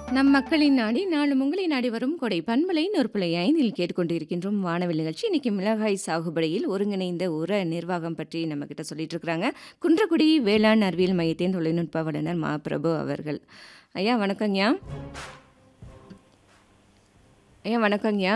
நம் மக்களின் நாடி நாளும் உங்களை நாடி வரும் கொடை பண்பலை நொற்புலை ஐந்தில் கேட்டுக்கொண்டிருக்கின்றோம் வானவில் நிகழ்ச்சி இன்னைக்கு மிளகாய் சாகுபடியில் ஒருங்கிணைந்த உர நிர்வாகம் பற்றி நம்ம கிட்ட சொல்லிட்டு இருக்கிறாங்க குன்றக்குடி வேளாண் அறிவியல் மையத்தின் தொழில்நுட்ப வல்லுநர் மா பிரபு அவர்கள் ஐயா வணக்கங்கய்யா ஐயா வணக்கங்கய்யா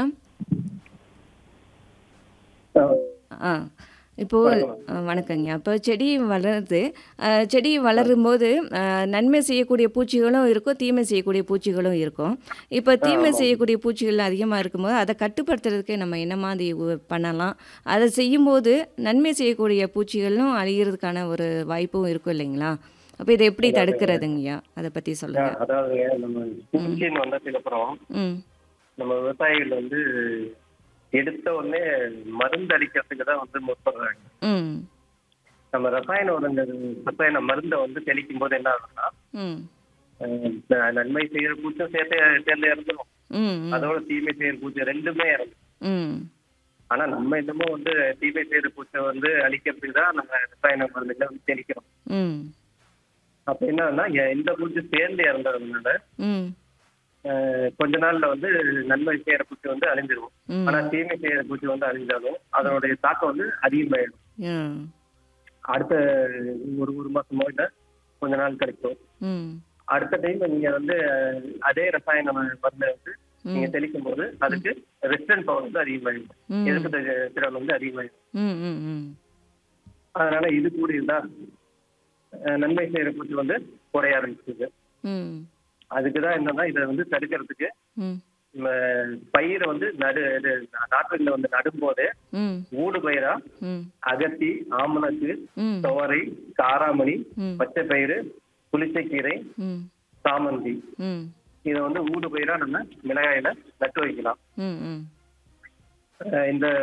ஆ இப்போ அ, வணக்கங்கய்யா இப்போ செடி வளருது அ, செடி வளரும்போது அ, நன்மை செய்யக்கூடிய பூச்சிகளும் இருக்கும் தீமை செய்யக்கூடிய பூச்சிகளும் இருக்கும் இப்போ தீமை செய்யக்கூடிய பூச்சிகள் அதிகமாக இருக்கும்போது அதை கட்டுப்படுத்துறதுக்கு நம்ம என்ன மாதிரி உ- பண்ணலாம் அதை செய்யும்போது நன்மை செய்யக்கூடிய பூச்சிகளும் அழிகிறதுக்கான ஒரு வாய்ப்பும் இருக்கும் இல்லைங்களா அப்போ இதை எப்படி தடுக்கிறதுங்கய்யா அதை பற்றி சொல்லுங்க அதாவது நம்ம பூச்சின்னு வந்ததுக்கு அப்புறம் ம் நம்ம விவசாயிகள் வந்து எடுத்த உடனே மருந்து அடிக்கிறதுக்கு தான் வந்து முற்படுறாங்க ம் நம்ம ரசாயன உரங்கள் ரசாயன மருந்தை வந்து தெளிக்கும் போது என்ன ஆகுதுன்னா ம் அஹ், நன்மை செய்யற பூச்சும் சேர்த்து சேர்ந்து இறந்துடும் ம் ம் அதோட தீமை செய்யற பூச்சி ரெண்டுமே இறந்துடும் ம் ஆனா நம்ம இன்னமும் வந்து தீமை செய்யற பூச்சை வந்து அழிக்கிறதுக்கு தான் நம்ம ரசாயன மருந்துகளை வந்து தெளிக்கிறோம் ம் அப்ப என்னன்னா எந்த பூச்சி சேர்ந்து இறந்ததுனால ம் அஹ், கொஞ்ச நாள்ல வந்து நன்மை செய்யற பூச்சி வந்து அழிஞ்சிரும் ம் ஆனா தீமை செய்யற பூச்சி வந்து அழிஞ்சாலும் அதனுடைய தாக்கம் வந்து அதிகமாயிடும் ஆ அடுத்த ஒரு ஒரு மாசமோ இல்ல கொஞ்ச நாள் கிடைக்கும் ம் அடுத்த டைம் நீங்க வந்து அஹ், அதே ரசாயன மருந்தை வந்து நீங்க தெளிக்கும் போது அதுக்கு ரெசிஸ்டன்ட் பவர் வந்து அதிகமாயிடும் ம். எதிர்ப்பு தி- திறன் வந்து அதிகமாயிடும் ம் ம் ம் அதனால இது கூட இருந்தா அஹ், நன்மை செய்யற பூச்சி வந்து குறைய ஆரம்பிச்சுது ம் அதுக்குதான் என்னன்னா இதை வந்து தடுக்கிறதுக்கு ம் நம்ம பயிரை வந்து நடு இது நாட்டுல வந்து நடும்போதே ம் ஊடு பயிரா ம் அகத்தி ஆமணக்கு ம் துவரை காராமணி ம். பச்சை பயிறு புளிச்சக்கீரை ம் சாமந்தி ம் இதை வந்து ஊடு பயிரா நம்ம மிளகாயில நட்டு வைக்கலாம் ம் ம் அஹ் இந்த